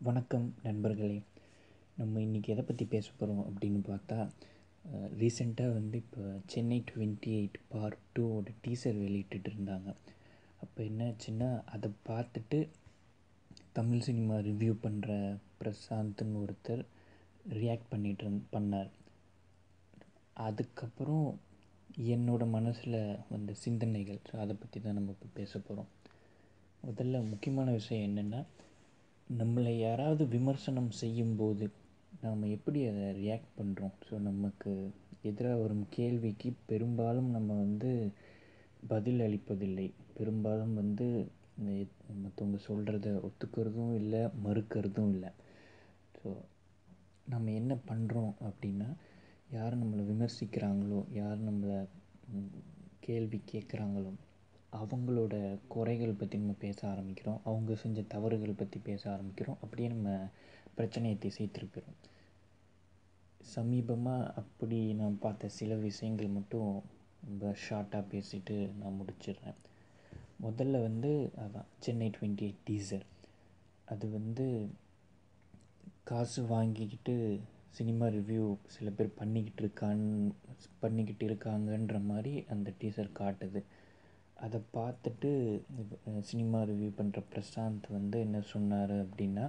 வணக்கம் நண்பர்களே நம்ம இன்றைக்கி எதை பற்றி பேச போகிறோம் அப்படின்னு பார்த்தா ரீசெண்டாக வந்து இப்போ சென்னை டுவெண்ட்டி எயிட் பார்ட் டூவோட டீசர் வெளியிட்டு இருந்தாங்க அப்போ என்னாச்சுன்னா அதை பார்த்துட்டு தமிழ் சினிமா ரிவ்யூ பண்ணுற பிரசாந்த்னு ஒருத்தர் ரியாக்ட் பண்ணிட்டு இருந் பண்ணார் அதுக்கப்புறம் என்னோட மனசில் வந்த சிந்தனைகள் ஸோ அதை பற்றி தான் நம்ம இப்போ பேச போகிறோம் முதல்ல முக்கியமான விஷயம் என்னென்னா நம்மளை யாராவது விமர்சனம் செய்யும்போது நாம் எப்படி அதை ரியாக்ட் பண்ணுறோம் ஸோ நமக்கு எதிராக வரும் கேள்விக்கு பெரும்பாலும் நம்ம வந்து பதில் அளிப்பதில்லை பெரும்பாலும் வந்து மற்றவங்க சொல்கிறத ஒத்துக்கிறதும் இல்லை மறுக்கிறதும் இல்லை ஸோ நம்ம என்ன பண்ணுறோம் அப்படின்னா யார் நம்மளை விமர்சிக்கிறாங்களோ யார் நம்மளை கேள்வி கேட்குறாங்களோ அவங்களோட குறைகள் பற்றி நம்ம பேச ஆரம்பிக்கிறோம் அவங்க செஞ்ச தவறுகள் பற்றி பேச ஆரம்பிக்கிறோம் அப்படியே நம்ம பிரச்சனையை திசை திருப்பிடும் சமீபமாக அப்படி நான் பார்த்த சில விஷயங்கள் மட்டும் ரொம்ப ஷார்ட்டாக பேசிட்டு நான் முடிச்சிடுறேன் முதல்ல வந்து அதான் சென்னை டுவெண்ட்டி எயிட் டீசர் அது வந்து காசு வாங்கிக்கிட்டு சினிமா ரிவ்யூ சில பேர் பண்ணிக்கிட்டு இருக்கான் பண்ணிக்கிட்டு இருக்காங்கன்ற மாதிரி அந்த டீசர் காட்டுது அதை பார்த்துட்டு சினிமா ரிவ்யூ பண்ணுற பிரசாந்த் வந்து என்ன சொன்னார் அப்படின்னா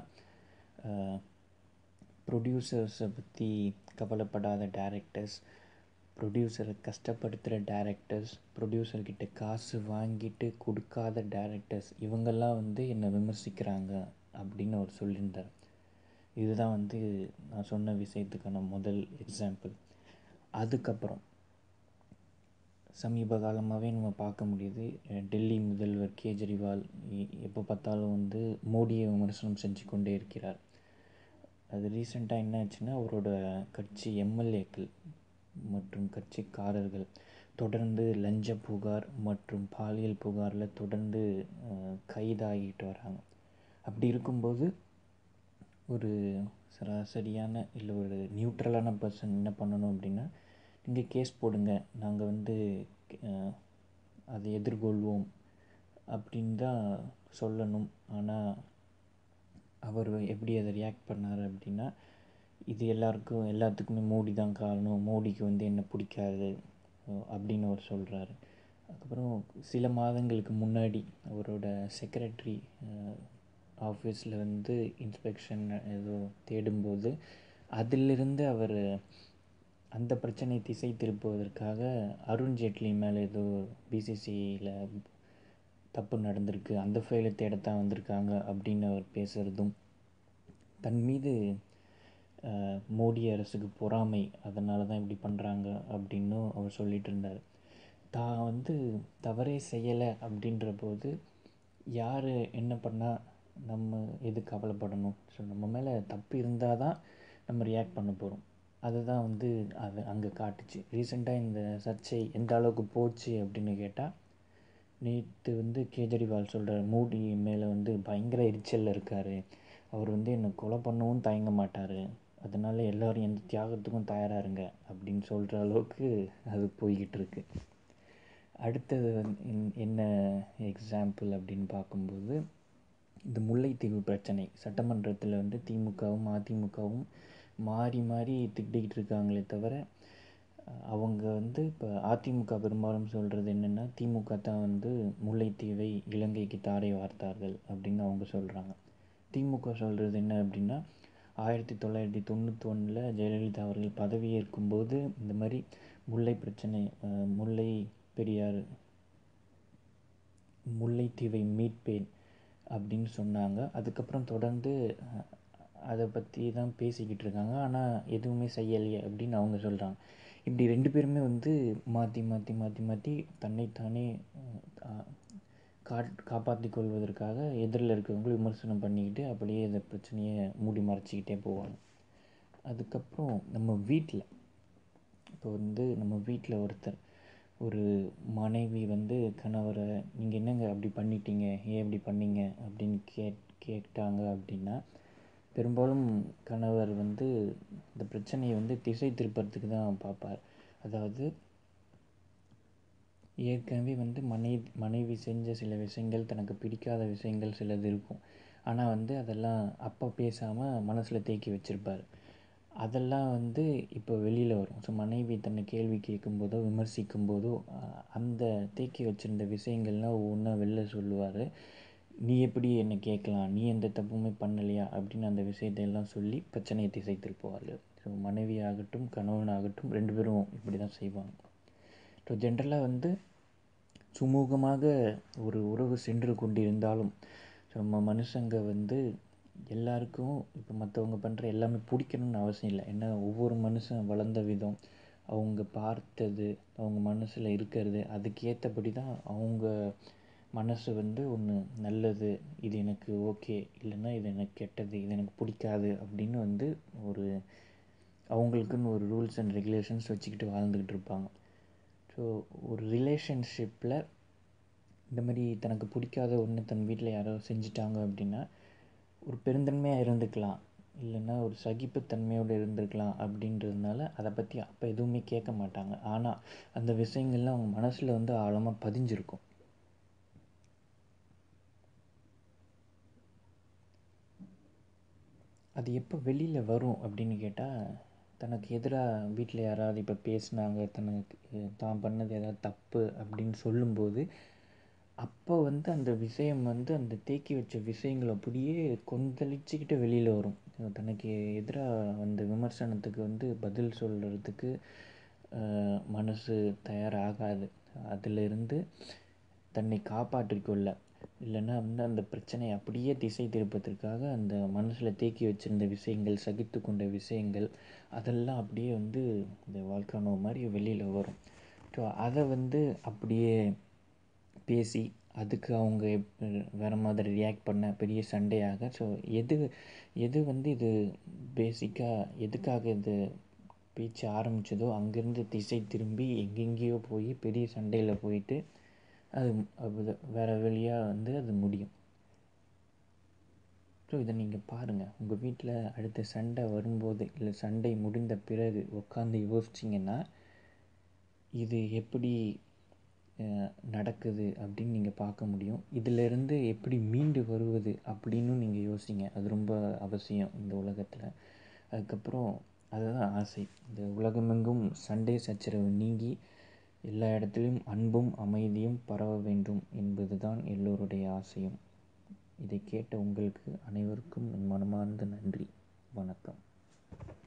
ப்ரொடியூசர்ஸை பற்றி கவலைப்படாத டேரக்டர்ஸ் ப்ரொடியூசரை கஷ்டப்படுத்துகிற டேரக்டர்ஸ் ப்ரொடியூசர்கிட்ட காசு வாங்கிட்டு கொடுக்காத டேரக்டர்ஸ் இவங்கெல்லாம் வந்து என்னை விமர்சிக்கிறாங்க அப்படின்னு அவர் சொல்லியிருந்தார் இதுதான் வந்து நான் சொன்ன விஷயத்துக்கான முதல் எக்ஸாம்பிள் அதுக்கப்புறம் சமீப காலமாகவே நம்ம பார்க்க முடியுது டெல்லி முதல்வர் கேஜ்ரிவால் எப்போ பார்த்தாலும் வந்து மோடியை விமர்சனம் செஞ்சு கொண்டே இருக்கிறார் அது ரீசெண்டாக என்ன ஆச்சுன்னா அவரோட கட்சி எம்எல்ஏக்கள் மற்றும் கட்சிக்காரர்கள் தொடர்ந்து லஞ்ச புகார் மற்றும் பாலியல் புகாரில் தொடர்ந்து கைதாகிட்டு வராங்க அப்படி இருக்கும்போது ஒரு சராசரியான இல்லை ஒரு நியூட்ரலான பர்சன் என்ன பண்ணணும் அப்படின்னா நீங்கள் கேஸ் போடுங்க நாங்கள் வந்து அதை எதிர்கொள்வோம் அப்படின்னு தான் சொல்லணும் ஆனால் அவர் எப்படி அதை ரியாக்ட் பண்ணார் அப்படின்னா இது எல்லாருக்கும் எல்லாத்துக்குமே மோடி தான் காரணம் மோடிக்கு வந்து என்ன பிடிக்காது அப்படின்னு அவர் சொல்கிறாரு அதுக்கப்புறம் சில மாதங்களுக்கு முன்னாடி அவரோட செக்ரட்டரி ஆஃபீஸில் வந்து இன்ஸ்பெக்ஷன் ஏதோ தேடும்போது அதிலிருந்து அவர் அந்த பிரச்சனை திசை திருப்புவதற்காக அருண் ஜேட்லி மேலே ஏதோ பிசிசியில் தப்பு நடந்திருக்கு அந்த ஃபைலை தேடத்தான் வந்திருக்காங்க அப்படின்னு அவர் பேசுகிறதும் தன் மீது மோடி அரசுக்கு பொறாமை அதனால தான் இப்படி பண்ணுறாங்க அப்படின்னும் அவர் சொல்லிகிட்டு இருந்தார் தான் வந்து தவறே செய்யலை அப்படின்ற போது யார் என்ன பண்ணால் நம்ம எது கவலைப்படணும் ஸோ நம்ம மேலே தப்பு இருந்தால் தான் நம்ம ரியாக்ட் பண்ண போகிறோம் அதுதான் வந்து அது அங்கே காட்டுச்சு ரீசெண்டாக இந்த சர்ச்சை எந்த அளவுக்கு போச்சு அப்படின்னு கேட்டால் நேற்று வந்து கேஜ்ரிவால் சொல்கிற மோடி மேலே வந்து பயங்கர எரிச்சலில் இருக்கார் அவர் வந்து என்னை கொலை பண்ணவும் தயங்க மாட்டார் அதனால் எல்லோரும் எந்த தியாகத்துக்கும் தயாராக இருங்க அப்படின்னு சொல்கிற அளவுக்கு அது போய்கிட்டு இருக்கு அடுத்தது என்ன எக்ஸாம்பிள் அப்படின்னு பார்க்கும்போது இந்த முல்லைத்தீவு பிரச்சனை சட்டமன்றத்தில் வந்து திமுகவும் அதிமுகவும் மாறி மாறி திட்டிக்கிட்டு இருக்காங்களே தவிர அவங்க வந்து இப்போ அதிமுக பெரும்பாலும் சொல்கிறது என்னென்னா திமுக தான் வந்து முல்லைத்தீவை இலங்கைக்கு தாரை வார்த்தார்கள் அப்படின்னு அவங்க சொல்கிறாங்க திமுக சொல்கிறது என்ன அப்படின்னா ஆயிரத்தி தொள்ளாயிரத்தி தொண்ணூற்றி ஒன்றில் ஜெயலலிதா அவர்கள் பதவியேற்கும்போது இந்த மாதிரி முல்லை பிரச்சனை முல்லை பெரியார் முல்லைத்தீவை மீட்பேன் அப்படின்னு சொன்னாங்க அதுக்கப்புறம் தொடர்ந்து அதை பற்றி தான் பேசிக்கிட்டு இருக்காங்க ஆனால் எதுவுமே செய்யலையே அப்படின்னு அவங்க சொல்கிறாங்க இப்படி ரெண்டு பேருமே வந்து மாற்றி மாற்றி மாற்றி மாற்றி தன்னைத்தானே கா காப்பாற்றி கொள்வதற்காக எதிரில் இருக்கிறவங்களும் விமர்சனம் பண்ணிக்கிட்டு அப்படியே இந்த பிரச்சனையை மூடி மறைச்சிக்கிட்டே போவாங்க அதுக்கப்புறம் நம்ம வீட்டில் இப்போ வந்து நம்ம வீட்டில் ஒருத்தர் ஒரு மனைவி வந்து கணவரை நீங்கள் என்னங்க அப்படி பண்ணிட்டீங்க ஏன் இப்படி பண்ணீங்க அப்படின்னு கேட் கேட்டாங்க அப்படின்னா பெரும்பாலும் கணவர் வந்து இந்த பிரச்சனையை வந்து திசை திருப்பறதுக்கு தான் பார்ப்பார் அதாவது ஏற்கனவே வந்து மனைவி மனைவி செஞ்ச சில விஷயங்கள் தனக்கு பிடிக்காத விஷயங்கள் சிலது இருக்கும் ஆனால் வந்து அதெல்லாம் அப்போ பேசாமல் மனசில் தேக்கி வச்சுருப்பார் அதெல்லாம் வந்து இப்போ வெளியில் வரும் ஸோ மனைவி தன்னை கேள்வி கேட்கும்போதோ விமர்சிக்கும் போதோ அந்த தேக்கி வச்சுருந்த விஷயங்கள்லாம் ஒவ்வொன்றா வெளில சொல்லுவார் நீ எப்படி என்னை கேட்கலாம் நீ எந்த தப்புமே பண்ணலையா அப்படின்னு அந்த விஷயத்தையெல்லாம் சொல்லி பிரச்சனையை திசை திருப்புவார் ஸோ மனைவி ஆகட்டும் கணவனாகட்டும் ரெண்டு பேரும் இப்படி தான் செய்வாங்க ஸோ ஜென்ரலாக வந்து சுமூகமாக ஒரு உறவு சென்று கொண்டிருந்தாலும் ஸோ நம்ம மனுஷங்க வந்து எல்லாருக்கும் இப்போ மற்றவங்க பண்ணுற எல்லாமே பிடிக்கணும்னு அவசியம் இல்லை ஏன்னா ஒவ்வொரு மனுஷன் வளர்ந்த விதம் அவங்க பார்த்தது அவங்க மனசில் இருக்கிறது அதுக்கேற்றபடி தான் அவங்க மனசு வந்து ஒன்று நல்லது இது எனக்கு ஓகே இல்லைன்னா இது எனக்கு கெட்டது இது எனக்கு பிடிக்காது அப்படின்னு வந்து ஒரு அவங்களுக்குன்னு ஒரு ரூல்ஸ் அண்ட் ரெகுலேஷன்ஸ் வச்சுக்கிட்டு வாழ்ந்துக்கிட்டு இருப்பாங்க ஸோ ஒரு ரிலேஷன்ஷிப்பில் இந்த மாதிரி தனக்கு பிடிக்காத ஒன்று தன் வீட்டில் யாரோ செஞ்சிட்டாங்க அப்படின்னா ஒரு பெருந்தன்மையாக இருந்துக்கலாம் இல்லைன்னா ஒரு சகிப்புத்தன்மையோடு இருந்திருக்கலாம் அப்படின்றதுனால அதை பற்றி அப்போ எதுவுமே கேட்க மாட்டாங்க ஆனால் அந்த விஷயங்கள்லாம் அவங்க மனசில் வந்து ஆழமாக பதிஞ்சிருக்கும் அது எப்போ வெளியில் வரும் அப்படின்னு கேட்டால் தனக்கு எதிராக வீட்டில் யாராவது இப்போ பேசினாங்க தனக்கு தான் பண்ணது ஏதாவது தப்பு அப்படின்னு சொல்லும்போது அப்போ வந்து அந்த விஷயம் வந்து அந்த தேக்கி வச்ச விஷயங்கள் அப்படியே கொந்தளிச்சுக்கிட்டு வெளியில் வரும் தனக்கு எதிராக வந்த விமர்சனத்துக்கு வந்து பதில் சொல்கிறதுக்கு மனசு தயாராகாது அதிலிருந்து தன்னை காப்பாற்றிக்கொள்ள இல்லைன்னா வந்து அந்த பிரச்சனையை அப்படியே திசை திருப்பதற்காக அந்த மனசில் தேக்கி வச்சுருந்த விஷயங்கள் சகித்து கொண்ட விஷயங்கள் அதெல்லாம் அப்படியே வந்து இந்த வால்கானோ மாதிரி வெளியில் வரும் ஸோ அதை வந்து அப்படியே பேசி அதுக்கு அவங்க வேறு மாதிரி ரியாக்ட் பண்ண பெரிய சண்டையாக ஸோ எது எது வந்து இது பேசிக்காக எதுக்காக இது பேச்சு ஆரம்பித்ததோ அங்கேருந்து திசை திரும்பி எங்கெங்கேயோ போய் பெரிய சண்டையில் போயிட்டு அது வேறு வழியாக வந்து அது முடியும் ஸோ இதை நீங்கள் பாருங்கள் உங்கள் வீட்டில் அடுத்த சண்டை வரும்போது இல்லை சண்டை முடிந்த பிறகு உட்காந்து யோசிச்சிங்கன்னா இது எப்படி நடக்குது அப்படின்னு நீங்கள் பார்க்க முடியும் இதிலிருந்து எப்படி மீண்டு வருவது அப்படின்னு நீங்கள் யோசிங்க அது ரொம்ப அவசியம் இந்த உலகத்தில் அதுக்கப்புறம் அதுதான் ஆசை இந்த உலகமெங்கும் சண்டை சச்சரவு நீங்கி எல்லா இடத்துலையும் அன்பும் அமைதியும் பரவ வேண்டும் என்பது தான் எல்லோருடைய ஆசையும் இதை கேட்ட உங்களுக்கு அனைவருக்கும் என் மனமார்ந்த நன்றி வணக்கம்